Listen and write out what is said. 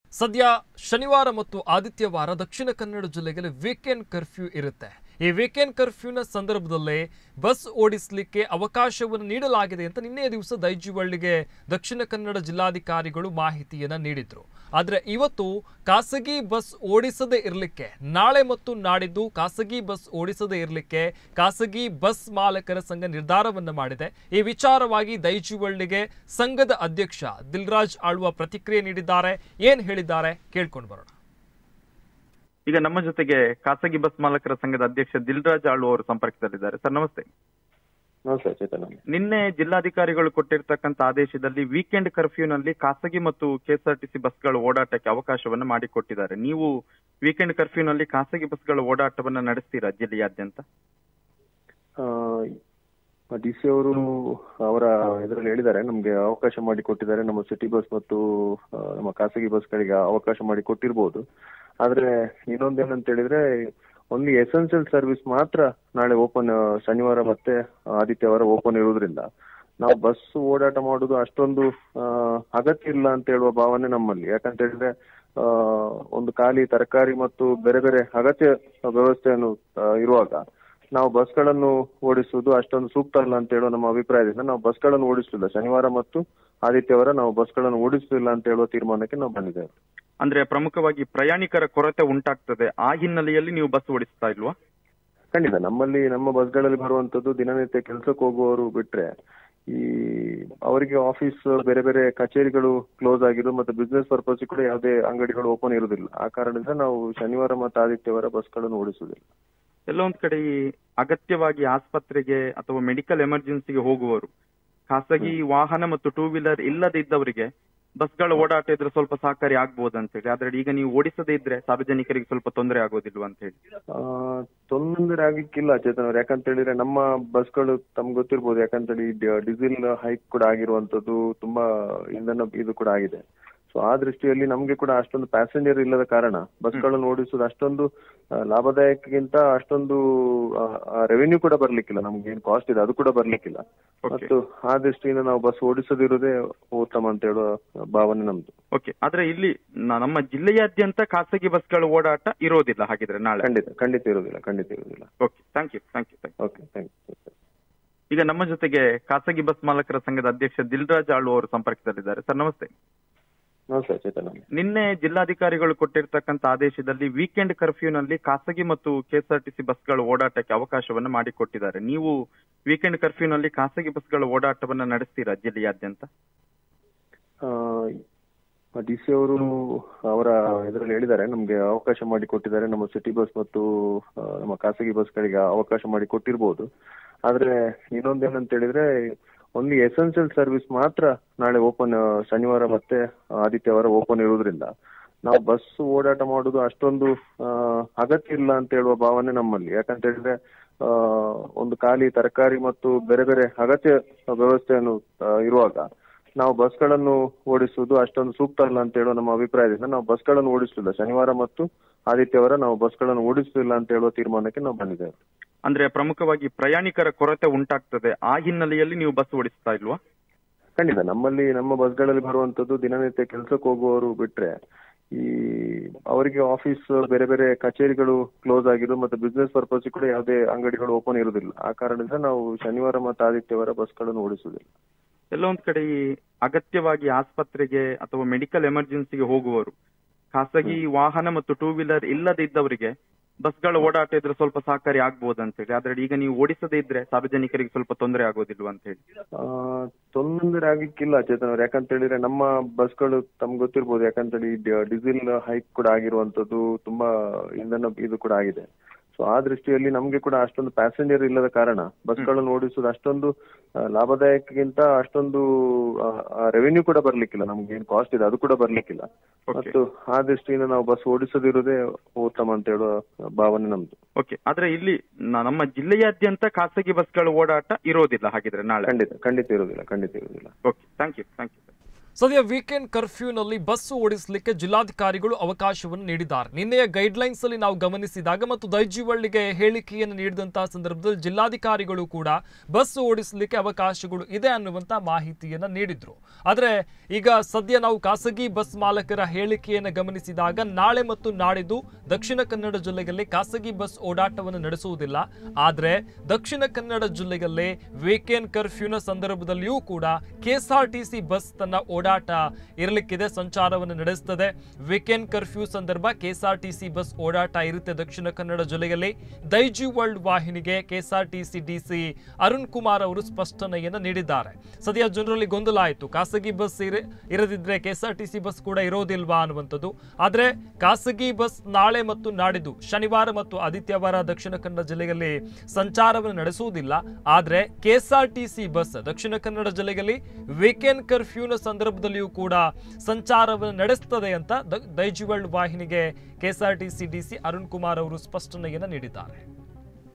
ಸದ್ಯ ಶನಿವಾರ ಮತ್ತು ಆದಿತ್ಯವಾರ ದಕ್ಷಿಣ ಕನ್ನಡ ಜಿಲ್ಲೆಗೆ ವೀಕೆಂಡ್ ಕರ್ಫ್ಯೂ ಇರುತ್ತೆ ಈ ವೀಕೆಂಡ್ ಕರ್ಫ್ಯೂನ ಸಂದರ್ಭದಲ್ಲೇ ಬಸ್ ಓಡಿಸಲಿಕ್ಕೆ ಅವಕಾಶವನ್ನು ನೀಡಲಾಗಿದೆ ಅಂತ ನಿನ್ನೆ ದಿವಸ ದೈಜಿವಳ್ಳಿಗೆ ದಕ್ಷಿಣ ಕನ್ನಡ ಜಿಲ್ಲಾಧಿಕಾರಿಗಳು ಮಾಹಿತಿಯನ್ನ ನೀಡಿದ್ರು ಆದರೆ ಇವತ್ತು ಖಾಸಗಿ ಬಸ್ ಓಡಿಸದೇ ಇರಲಿಕ್ಕೆ ನಾಳೆ ಮತ್ತು ನಾಡಿದ್ದು ಖಾಸಗಿ ಬಸ್ ಓಡಿಸದೇ ಇರಲಿಕ್ಕೆ ಖಾಸಗಿ ಬಸ್ ಮಾಲಕರ ಸಂಘ ನಿರ್ಧಾರವನ್ನು ಮಾಡಿದೆ ಈ ವಿಚಾರವಾಗಿ ದೈಜಿವಳ್ಳಿಗೆ ಸಂಘದ ಅಧ್ಯಕ್ಷ ದಿಲ್ರಾಜ್ ಆಳ್ವ ಪ್ರತಿಕ್ರಿಯೆ ನೀಡಿದ್ದಾರೆ ಏನ್ ಹೇಳಿದ್ದಾರೆ ಕೇಳ್ಕೊಂಡು ಬರೋಣ ಈಗ ನಮ್ಮ ಜೊತೆಗೆ ಖಾಸಗಿ ಬಸ್ ಮಾಲಕರ ಸಂಘದ ಅಧ್ಯಕ್ಷ ದಿಲ್ರಾಜ್ ಆಳು ಅವರು ಸಂಪರ್ಕದಲ್ಲಿದ್ದಾರೆ ಸರ್ ನಮಸ್ತೆ ನಮಸ್ತೆ ಚೇತನ್ ನಿನ್ನೆ ಜಿಲ್ಲಾಧಿಕಾರಿಗಳು ಕೊಟ್ಟಿರ್ತಕ್ಕಂಥ ಆದೇಶದಲ್ಲಿ ವೀಕೆಂಡ್ ಕರ್ಫ್ಯೂನಲ್ಲಿ ಖಾಸಗಿ ಮತ್ತು ಕೆಎಸ್ಆರ್ಟಿಸಿ ಬಸ್ಗಳು ಓಡಾಟಕ್ಕೆ ಅವಕಾಶವನ್ನು ಮಾಡಿಕೊಟ್ಟಿದ್ದಾರೆ ನೀವು ವೀಕೆಂಡ್ ಕರ್ಫ್ಯೂನಲ್ಲಿ ಖಾಸಗಿ ಬಸ್ಗಳ ಓಡಾಟವನ್ನ ನಡೆಸ್ತೀರಾ ಜಿಲ್ಲೆಯಾದ್ಯಂತ ಡಿ ಸಿ ಅವರು ಅವರ ಇದರಲ್ಲಿ ಹೇಳಿದ್ದಾರೆ ನಮ್ಗೆ ಅವಕಾಶ ಮಾಡಿ ಕೊಟ್ಟಿದ್ದಾರೆ ನಮ್ಮ ಸಿಟಿ ಬಸ್ ಮತ್ತು ಆ, ನಮ್ಮ ಖಾಸಗಿ ಬಸ್ಗಳಿಗೆ ಅವಕಾಶ ಮಾಡಿ ಕೊಟ್ಟಿರ್ಬೋದು ಆದ್ರೆ ಇನ್ನೊಂದೇನಂತ ಹೇಳಿದ್ರೆ ಓನ್ಲಿ ಎಸೆನ್ಷಿಯಲ್ ಸರ್ವಿಸ್ ಮಾತ್ರ ನಾಳೆ ಓಪನ್ ಶನಿವಾರ ಮತ್ತೆ ಆದಿತ್ಯವಾರ ಓಪನ್ ಇರುವುದರಿಂದ ನಾವು ಬಸ್ ಓಡಾಟ ಮಾಡುದು ಅಷ್ಟೊಂದು ಆ, ಅಗತ್ಯ ಇಲ್ಲ ಅಂತ ಹೇಳುವ ಭಾವನೆ ನಮ್ಮಲ್ಲಿ ಯಾಕಂತ ಹೇಳಿದ್ರೆ ಆ, ಒಂದು ಖಾಲಿ ತರಕಾರಿ ಮತ್ತು ಬೇರೆ ಬೇರೆ ಅಗತ್ಯ ವ್ಯವಸ್ಥೆಯನ್ನು ಆ, ಇರುವಾಗ ನಾವು ಬಸ್ಗಳನ್ನು ಓಡಿಸುವುದು ಅಷ್ಟೊಂದು ಸೂಕ್ತ ಅಲ್ಲ ಅಂತ ಹೇಳುವ ನಮ್ಮ ಅಭಿಪ್ರಾಯದಿಂದ ನಾವು ಬಸ್ಗಳನ್ನು ಓಡಿಸಲಿಲ್ಲ ಶನಿವಾರ ಮತ್ತು ಆದಿತ್ಯವಾರ ನಾವು ಬಸ್ಗಳನ್ನು ಓಡಿಸಲಿಲ್ಲ ಅಂತ ಹೇಳುವ ತೀರ್ಮಾನಕ್ಕೆ ನಾವು ಬಂದಿದ್ದೇವೆ ಅಂದ್ರೆ ಪ್ರಮುಖವಾಗಿ ಪ್ರಯಾಣಿಕರ ಕೊರತೆ ಉಂಟಾಗ್ತದೆ ಆ ಹಿನ್ನೆಲೆಯಲ್ಲಿ ನೀವು ಬಸ್ ಓಡಿಸ್ತಾ ಇಲ್ವಾ ಖಂಡಿತ ನಮ್ಮಲ್ಲಿ ನಮ್ಮ ಬಸ್ಗಳಲ್ಲಿ ಬರುವಂತದ್ದು ದಿನನಿತ್ಯ ಕೆಲಸಕ್ಕೆ ಹೋಗುವವರು ಬಿಟ್ರೆ ಈ ಅವರಿಗೆ ಆಫೀಸ್ ಬೇರೆ ಬೇರೆ ಕಚೇರಿಗಳು ಕ್ಲೋಸ್ ಆಗಿದ್ದು ಮತ್ತೆ ಬಿಸ್ನೆಸ್ ಪರ್ಪಸ್ ಕೂಡ ಯಾವುದೇ ಅಂಗಡಿಗಳು ಓಪನ್ ಇರುವುದಿಲ್ಲ ಆ ಕಾರಣದಿಂದ ನಾವು ಶನಿವಾರ ಮತ್ತು ಆದಿತ್ಯವಾರ ಬಸ್ಗಳನ್ನು ಓಡಿಸುವುದಿಲ್ಲ ಎಲ್ಲೋ ಒಂದ್ ಕಡೆ ಈ ಅಗತ್ಯವಾಗಿ ಆಸ್ಪತ್ರೆಗೆ ಅಥವಾ ಮೆಡಿಕಲ್ ಎಮರ್ಜೆನ್ಸಿಗೆ ಹೋಗುವವರು ಖಾಸಗಿ ವಾಹನ ಮತ್ತು ಟೂ ವೀಲರ್ ಇಲ್ಲದೆ ಇದ್ದವರಿಗೆ ಬಸ್ಗಳ ಓಡಾಟ ಇದ್ರೆ ಸ್ವಲ್ಪ ಸಹಕಾರಿ ಆಗ್ಬೋದು ಅಂತ ಹೇಳಿ ಆದ್ರೆ ಈಗ ನೀವು ಓಡಿಸದೇ ಇದ್ರೆ ಸಾರ್ವಜನಿಕರಿಗೆ ಸ್ವಲ್ಪ ತೊಂದರೆ ಆಗೋದಿಲ್ವಾ ಅಂತ ಹೇಳಿ ಆ, ತೊಂದರೆ ಆಗ್ಲಿಕ್ಕಿಲ್ಲ ಚೇತನ್ ಅವ್ರೆ ಯಾಕಂತ ಹೇಳಿದ್ರೆ ನಮ್ಮ ಬಸ್ಗಳು ತಮ್ಗೆ ಗೊತ್ತಿರ್ಬೋದು ಯಾಕಂತ ಹೇಳಿ ಡೀಸೆಲ್ ಹೈಕ್ ಕೂಡ ಆಗಿರುವಂತದ್ದು ತುಂಬಾ ಇಂಧನ ಇದು ಕೂಡ ಆಗಿದೆ ಸೊ ಆ ದೃಷ್ಟಿಯಲ್ಲಿ ನಮ್ಗೆ ಕೂಡ ಅಷ್ಟೊಂದು ಪ್ಯಾಸೆಂಜರ್ ಇಲ್ಲದ ಕಾರಣ ಬಸ್ಗಳನ್ನು ಓಡಿಸುವುದು ಅಷ್ಟೊಂದು ಆ, ಲಾಭದಾಯಕಕ್ಕಿಂತ ಅಷ್ಟೊಂದು ರೆವೆನ್ಯೂ ಕೂಡ ಬರ್ಲಿಕ್ಕಿಲ್ಲ ನಮ್ಗೆ ಏನ್ ಕಾಸ್ಟ್ ಇದೆ ಅದು ಕೂಡ ಬರ್ಲಿಕ್ಕಿಲ್ಲ Okay. ಮತ್ತು ಆ ದೃಷ್ಟಿಯಿಂದ ನಾವು ಬಸ್ ಓಡಿಸದಿರುವುದೇ ಉತ್ತಮ ಅಂತ ಹೇಳುವ ಭಾವನೆ ನಮ್ದು ಓಕೆ ಆದ್ರೆ ಇಲ್ಲಿ ನ- ನಮ್ಮ ಜಿಲ್ಲೆಯಾದ್ಯಂತ ಖಾಸಗಿ ಬಸ್ಗಳ ಓಡಾಟ ಇರೋದಿಲ್ಲ ಹಾಗಿದ್ರೆ ನಾಳೆ ಖಂಡಿತ ಖಂಡಿತ ಇರುವುದಿಲ್ಲ ಖಂಡಿತ ಇರುವುದಿಲ್ಲ okay thank you thank you okay thank you ಈಗ ನಮ್ಮ ಜೊತೆಗೆ ಖಾಸಗಿ ಬಸ್ ಮಾಲಕರ ಸಂಘದ ಅಧ್ಯಕ್ಷ ದಿಲ್ರಾಜ್ ಆಳು ಅವರು ಸಂಪರ್ಕದಲ್ಲಿದ್ದಾರೆ ಸರ್ ನಮಸ್ತೆ ನಮಸ್ತೆ ಚೇತನ್ ಅವ್ರೆ. ನಿನ್ನೆ ಜಿಲ್ಲಾಧಿಕಾರಿಗಳು ಕೊಟ್ಟಿರ್ತಕ್ಕಂಥ ಆದೇಶದಲ್ಲಿ ವೀಕೆಂಡ್ ಕರ್ಫ್ಯೂನಲ್ಲಿ ಖಾಸಗಿ ಮತ್ತು ಕೆಎಸ್ಆರ್ಟಿಸಿ ಬಸ್ಗಳ ಓಡಾಟಕ್ಕೆ ಅವಕಾಶವನ್ನು ಮಾಡಿಕೊಟ್ಟಿದ್ದಾರೆ ನೀವು ವೀಕೆಂಡ್ ಕರ್ಫ್ಯೂನಲ್ಲಿ ಖಾಸಗಿ ಬಸ್ಗಳ ಓಡಾಟವನ್ನ ನಡೆಸ್ತೀರಾ ಜಿಲ್ಲೆಯಾದ್ಯಂತ ಡಿ ಸಿ ಅವರು ಅವರ ಇದರಲ್ಲಿ ಹೇಳಿದ್ದಾರೆ ನಮ್ಗೆ ಅವಕಾಶ ಮಾಡಿ ಕೊಟ್ಟಿದ್ದಾರೆ ನಮ್ಮ ಸಿಟಿ ಬಸ್ ಮತ್ತು ಆ, ನಮ್ಮ ಖಾಸಗಿ ಬಸ್ಗಳಿಗೆ ಅವಕಾಶ ಮಾಡಿ ಕೊಟ್ಟಿರ್ಬೋದು ಆದ್ರೆ ಇನ್ನೊಂದೇನಂತ ಹೇಳಿದ್ರೆ ಓನ್ಲಿ ಎಸೆನ್ಷಿಯಲ್ ಸರ್ವಿಸ್ ಮಾತ್ರ ನಾಳೆ ಓಪನ್ ಶನಿವಾರ ಮತ್ತೆ ಆದಿತ್ಯವಾರ ಓಪನ್ ಇರುವುದರಿಂದ ನಾವು ಬಸ್ ಓಡಾಟ ಮಾಡುದು ಅಷ್ಟೊಂದು ಆ, ಅಗತ್ಯ ಇಲ್ಲ ಅಂತ ಹೇಳುವ ಭಾವನೆ ನಮ್ಮಲ್ಲಿ ಯಾಕಂತ ಹೇಳಿದ್ರೆ ಆ, ಒಂದು ಖಾಲಿ ತರಕಾರಿ ಮತ್ತು ಬೇರೆ ಬೇರೆ ಅಗತ್ಯ ವ್ಯವಸ್ಥೆಯನ್ನು ಆ, ಇರುವಾಗ ನಾವು ಬಸ್ಗಳನ್ನು ಓಡಿಸುವುದು ಅಷ್ಟೊಂದು ಸೂಕ್ತ ಅಲ್ಲ ಅಂತ ಹೇಳುವ ನಮ್ಮ ಅಭಿಪ್ರಾಯದಿಂದ ನಾವು ಬಸ್ಗಳನ್ನು ಓಡಿಸಲಿಲ್ಲ ಶನಿವಾರ ಮತ್ತು ಆದಿತ್ಯವಾರ ನಾವು ಬಸ್ಗಳನ್ನು ಓಡಿಸಲಿಲ್ಲ ಅಂತ ಹೇಳುವ ತೀರ್ಮಾನಕ್ಕೆ ನಾವು ಬಂದಿದ್ದೇವೆ ಅಂದ್ರೆ ಪ್ರಮುಖವಾಗಿ ಪ್ರಯಾಣಿಕರ ಕೊರತೆ ಉಂಟಾಗ್ತದೆ ಆ ಹಿನ್ನೆಲೆಯಲ್ಲಿ ನೀವು ಬಸ್ ಓಡಿಸ್ತಾ ಇಲ್ವಾ ಖಂಡಿತ ನಮ್ಮಲ್ಲಿ ನಮ್ಮ ಬಸ್ಗಳಲ್ಲಿ ಬರುವಂತದ್ದು ದಿನನಿತ್ಯ ಕೆಲಸಕ್ಕೆ ಹೋಗುವವರು ಬಿಟ್ರೆ ಈ ಅವರಿಗೆ ಆಫೀಸ್ ಬೇರೆ ಬೇರೆ ಕಚೇರಿಗಳು ಕ್ಲೋಸ್ ಆಗಿದ್ದು ಮತ್ತೆ ಬಿಸ್ನೆಸ್ ಪರ್ಪಸ್ ಕೂಡ ಯಾವುದೇ ಅಂಗಡಿಗಳು ಓಪನ್ ಇರುವುದಿಲ್ಲ ಆ ಕಾರಣದಿಂದ ನಾವು ಶನಿವಾರ ಮತ್ತು ಆದಿತ್ಯವಾರ ಬಸ್ಗಳನ್ನು ಓಡಿಸುವುದಿಲ್ಲ ಎಲ್ಲೋ ಒಂದ್ ಕಡೆ ಈ ಅಗತ್ಯವಾಗಿ ಆಸ್ಪತ್ರೆಗೆ ಅಥವಾ ಮೆಡಿಕಲ್ ಎಮರ್ಜೆನ್ಸಿಗೆ ಹೋಗುವವರು ಖಾಸಗಿ ವಾಹನ ಮತ್ತು ಟೂ ವೀಲರ್ ಇಲ್ಲದೆ ಇದ್ದವರಿಗೆ ಬಸ್ಗಳ ಓಡಾಟ ಇದ್ರೆ ಸ್ವಲ್ಪ ಸಹಕಾರಿ ಆಗ್ಬೋದು ಅಂತ ಹೇಳಿ ಆದ್ರೆ ಈಗ ನೀವು ಓಡಿಸದೇ ಇದ್ರೆ ಸಾರ್ವಜನಿಕರಿಗೆ ಸ್ವಲ್ಪ ತೊಂದರೆ ಆಗೋದಿಲ್ವಾ ಅಂತ ಹೇಳಿ ಆ, ತೊಂದರೆ ಆಗ್ಲಿಕ್ಕಿಲ್ಲ ಚೇತನ್ ಅವ್ರೆ ಯಾಕಂತ ಹೇಳಿದ್ರೆ ನಮ್ಮ ಬಸ್ಗಳು ತಮ್ಗೆ ಗೊತ್ತಿರ್ಬೋದು ಯಾಕಂತ ಹೇಳಿ ಡೀಸೆಲ್ ಹೈಕ್ ಕೂಡ ಆಗಿರುವಂತದ್ದು ತುಂಬಾ ಇಂಧನ ಇದು ಕೂಡ ಆಗಿದೆ ಸೊ ಆ ದೃಷ್ಟಿಯಲ್ಲಿ ನಮ್ಗೆ ಕೂಡ ಅಷ್ಟೊಂದು ಪ್ಯಾಸೆಂಜರ್ ಇಲ್ಲದ ಕಾರಣ ಬಸ್ಗಳನ್ನು ಓಡಿಸುವುದು ಅಷ್ಟೊಂದು ಆ, ಲಾಭದಾಯಕಕ್ಕಿಂತ ಅಷ್ಟೊಂದು ರೆವೆನ್ಯೂ ಕೂಡ ಬರ್ಲಿಕ್ಕಿಲ್ಲ ನಮ್ಗೆ ಏನ್ ಕಾಸ್ಟ್ ಇದೆ ಅದು ಕೂಡ ಬರ್ಲಿಕ್ಕಿಲ್ಲ Okay. ಮತ್ತು ಆ ದೃಷ್ಟಿಯಿಂದ ನಾವು ಬಸ್ ಓಡಿಸದಿರುವುದೇ ಉತ್ತಮ ಅಂತ ಹೇಳುವ ಭಾವನೆ ನಮ್ದು ಓಕೆ ಆದ್ರೆ ಇಲ್ಲಿ ನ- ನಮ್ಮ ಜಿಲ್ಲೆಯಾದ್ಯಂತ ಖಾಸಗಿ ಬಸ್ಗಳ ಓಡಾಟ ಇರೋದಿಲ್ಲ ಹಾಗಿದ್ರೆ ನಾಳೆ ಖಂಡಿತ ಖಂಡಿತ ಇರುವುದಿಲ್ಲ ಖಂಡಿತ ಇರುವುದಿಲ್ಲ okay thank you thank you ಸದ್ಯ ವೀಕೆಂಡ್ ಕರ್ಫ್ಯೂನಲ್ಲಿ ಬಸ್ ಓಡಿಸಲಿಕ್ಕೆ ಜಿಲ್ಲಾಧಿಕಾರಿಗಳು ಅವಕಾಶವನ್ನು ನೀಡಿದ್ದಾರೆ ನಿನ್ನೆಯ ಗೈಡ್ಲೈನ್ಸ್ ಅಲ್ಲಿ ನಾವು ಗಮನಿಸಿದಾಗ ಮತ್ತು ದೈಜಿವಳ್ಳಿಗೆ ಹೇಳಿಕೆಯನ್ನು ನೀಡಿದಂತಹ ಸಂದರ್ಭದಲ್ಲಿ ಜಿಲ್ಲಾಧಿಕಾರಿಗಳು ಕೂಡ ಬಸ್ ಓಡಿಸಲಿಕ್ಕೆ ಅವಕಾಶಗಳು ಇದೆ ಅನ್ನುವಂತ ಮಾಹಿತಿಯನ್ನ ನೀಡಿದ್ರು ಆದರೆ ಈಗ ಸದ್ಯ ನಾವು ಖಾಸಗಿ ಬಸ್ ಮಾಲಕರ ಹೇಳಿಕೆಯನ್ನು ಗಮನಿಸಿದಾಗ ನಾಳೆ ಮತ್ತು ನಾಡಿದ್ದು ದಕ್ಷಿಣ ಕನ್ನಡ ಜಿಲ್ಲೆಯಲ್ಲಿ ಖಾಸಗಿ ಬಸ್ ಓಡಾಟವನ್ನು ನಡೆಸುವುದಿಲ್ಲ ಆದರೆ ದಕ್ಷಿಣ ಕನ್ನಡ ಜಿಲ್ಲೆಯಲ್ಲಿ ವೀಕೆಂಡ್ ಕರ್ಫ್ಯೂನ ಸಂದರ್ಭದಲ್ಲಿಯೂ ಕೂಡ ಕೆಎಸ್ಆರ್ಟಿಸಿ ಬಸ್ ತನ್ನ ಓಡಾಟ ಇರಲಿಕ್ಕಿದೆ ಸಂಚಾರವನ್ನು ನಡೆಸುತ್ತದೆ ವೀಕೆಂಡ್ ಕರ್ಫ್ಯೂ ಸಂದರ್ಭ ಕೆಎಸ್ಆರ್ಟಿಸಿ ಬಸ್ ಓಡಾಟ ಇರುತ್ತೆ ದಕ್ಷಿಣ ಕನ್ನಡ ಜಿಲ್ಲೆಯಲ್ಲಿ ದೈಜಿ ವರ್ಲ್ಡ್ ವಾಹಿನಿಗೆ ಕೆಎಸ್ಆರ್ಟಿಸಿ ಡಿಸಿ ಅರುಣ್ ಕುಮಾರ್ ಅವರು ಸ್ಪಷ್ಟನೆಯನ್ನು ನೀಡಿದ್ದಾರೆ ಸದ್ಯ ಜನರಲ್ಲಿ ಗೊಂದಲ ಆಯಿತು ಖಾಸಗಿ ಬಸ್ ಇರ ಇರದಿದ್ರೆ ಕೆಎಸ್ಆರ್ಟಿಸಿ ಬಸ್ ಕೂಡ ಇರೋದಿಲ್ವಾ ಅನ್ನುವಂಥದ್ದು ಆದರೆ ಖಾಸಗಿ ಬಸ್ ನಾಳೆ ಮತ್ತು ನಾಡಿದ್ದು ಶನಿವಾರ ಮತ್ತು ಆದಿತ್ಯವಾರ ದಕ್ಷಿಣ ಕನ್ನಡ ಜಿಲ್ಲೆಯಲ್ಲಿ ಸಂಚಾರವನ್ನು ನಡೆಸುವುದಿಲ್ಲ ಆದರೆ ಕೆಎಸ್ಆರ್ಟಿಸಿ ಬಸ್ ದಕ್ಷಿಣ ಕನ್ನಡ ಜಿಲ್ಲೆಯಲ್ಲಿ ವೀಕೆಂಡ್ ಕರ್ಫ್ಯೂನ ಸಂದರ್ಭದಲ್ಲಿಯೂ ಕೂಡ ಸಂಚಾರವನ್ನು ನಡೆಸುತ್ತದೆ ಅಂತ ದ- ದೈಜಿ ವರ್ಲ್ಡ್ ವಾಹಿನಿಗೆ ಕೆಎಸ್ಆರ್ಟಿಸಿ ಡಿಸಿ ಅರುಣ್ ಕುಮಾರ್ ಅವರು ಸ್ಪಷ್ಟನೆಯನ್ನು ನೀಡಿದ್ದಾರೆ